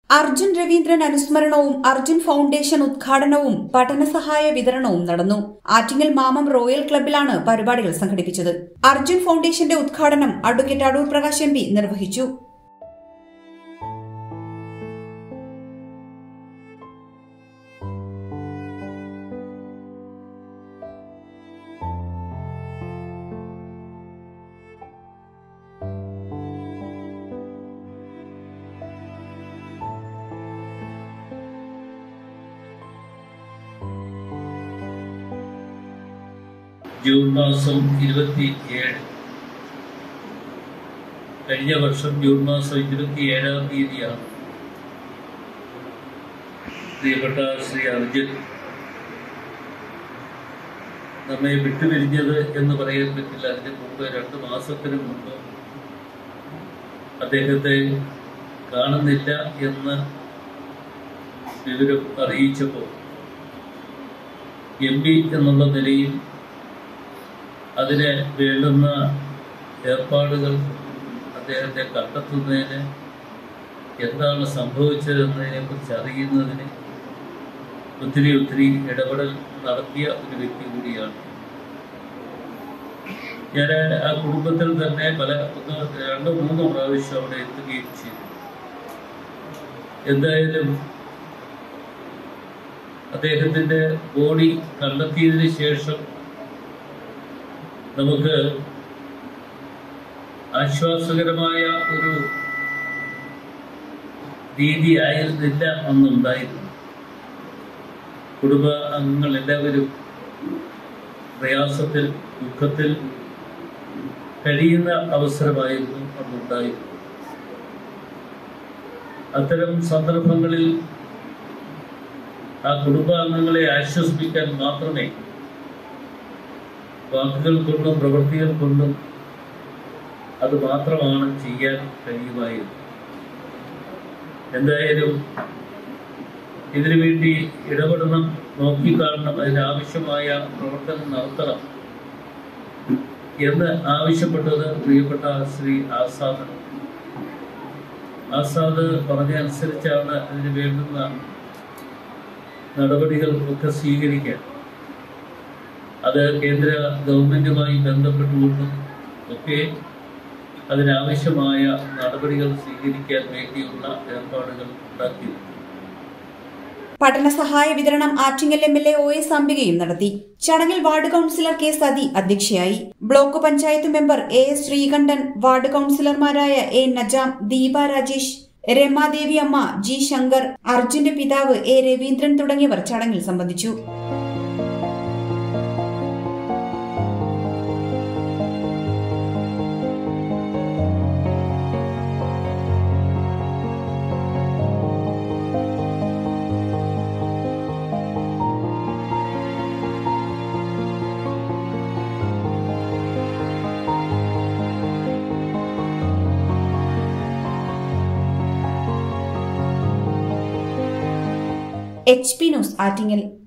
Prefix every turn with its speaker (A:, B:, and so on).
A: അർജുൻ രവീന്ദ്രൻ അനുസ്മരണവും അർജുൻ ഫൗണ്ടേഷൻ ഉദ്ഘാടനവും പഠനസഹായ വിതരണവും നടന്നു ആറ്റിങ്ങൽ മാമം റോയൽ ക്ലബ്ബിലാണ് പരിപാടികൾ സംഘടിപ്പിച്ചത് അർജുൻ ഫൗണ്ടേഷന്റെ ഉദ്ഘാടനം advocate Adoor Prakash M P നിർവഹിച്ചു
B: ജൂൺ മാസം ഇരുപത്തി ഏഴ് കഴിഞ്ഞ വർഷം ജൂൺ മാസം ഇരുപത്തി ഏഴാം തീയതിയാണ് പ്രിയപ്പെട്ട ശ്രീ അർജുൻ നമ്മെ വിട്ടുപിരിഞ്ഞത് എന്ന് പറയാൻ പറ്റില്ല അതിന് മുമ്പ് രണ്ട് മാസത്തിന് മുമ്പ് അദ്ദേഹത്തെ കാണുന്നില്ല എന്ന് വിവരം അറിയിച്ചപ്പോൾ എം പി എന്നുള്ള നിലയിൽ അതിന് വേണ്ടുന്ന ഏർപ്പാടുകൾ അദ്ദേഹത്തെ കണ്ടെത്തുന്നതിന് എന്താണ് സംഭവിച്ചതെന്നതിനെ കുറിച്ച് അറിയുന്നതിന് ഒത്തിരി ഒത്തിരി ഇടപെടൽ നടത്തിയ ഒരു വ്യക്തി കൂടിയാണ് ഞാൻ ആ കുടുംബത്തിൽ തന്നെ പല ഒന്ന് രണ്ടോ മൂന്നോ പ്രാവശ്യം അവിടെ എത്തുകയും ചെയ്തു എന്തായാലും അദ്ദേഹത്തിന്റെ ബോഡി കണ്ടെത്തിയതിന് ശേഷം നമുക്ക് ആശ്വാസകരമായ ഒരു രീതി ആയിരുന്നില്ല അന്നുണ്ടായിരുന്നു കുടുംബ അംഗങ്ങൾ എല്ലാവരും പ്രയാസത്തിൽ ദുഃഖത്തിൽ കഴിയുന്ന അവസരമായിരുന്നു അന്നുണ്ടായിരുന്നു അത്തരം സന്ദർഭങ്ങളിൽ ആ കുടുംബാംഗങ്ങളെ ആശ്വസിപ്പിക്കാൻ മാത്രമേ വാക്കുകൾ കൊണ്ടും പ്രവൃത്തികൾ കൊണ്ടും അത് മാത്രമാണ് ചെയ്യാൻ കഴിയുമായിരുന്നത് എന്തായാലും ഇതിനു വേണ്ടി ഇടപെടണം നോക്കിക്കാണണം അതിനാവശ്യമായ പ്രവർത്തനം നടത്തണം എന്ന് ആവശ്യപ്പെട്ടത് പ്രിയപ്പെട്ട ശ്രീ ആസാദ് ആസാദ് പറഞ്ഞ അനുസരിച്ചാണ് അതിന് വേണ്ടുന്ന നടപടികൾ ഒക്കെ സ്വീകരിക്കാൻ അത് കേന്ദ്ര ഗവൺമെന്റുമായി ബന്ധപ്പെട്ടുകൊണ്ടും ഒക്കെ അതിനാവശ്യമായ നടപടികൾ സ്വീകരിക്കാൻ വേണ്ടിയുള്ള ഏർപ്പാടുകൾ ഉണ്ടാക്കിയിരുന്നു
A: പഠനസഹായ വിതരണം Attingal M L A O S അംബികയും നടത്തി ചടങ്ങിൽ വാർഡ് കൌൺസിലർ കെ സതി അധ്യക്ഷയായി block panchayat member A S Sreekantan ward കൌൺസിലർമാരായ എ നജാം ദീപ രാജേഷ് രമാദേവി അമ്മ ജി ശങ്കർ അർജുന്റെ പിതാവ് എ രവീന്ദ്രൻ തുടങ്ങിയവർ ചടങ്ങിൽ സംബന്ധിച്ചു എച്ച് പി ന്യൂസ് ആറ്റിങ്ങൽ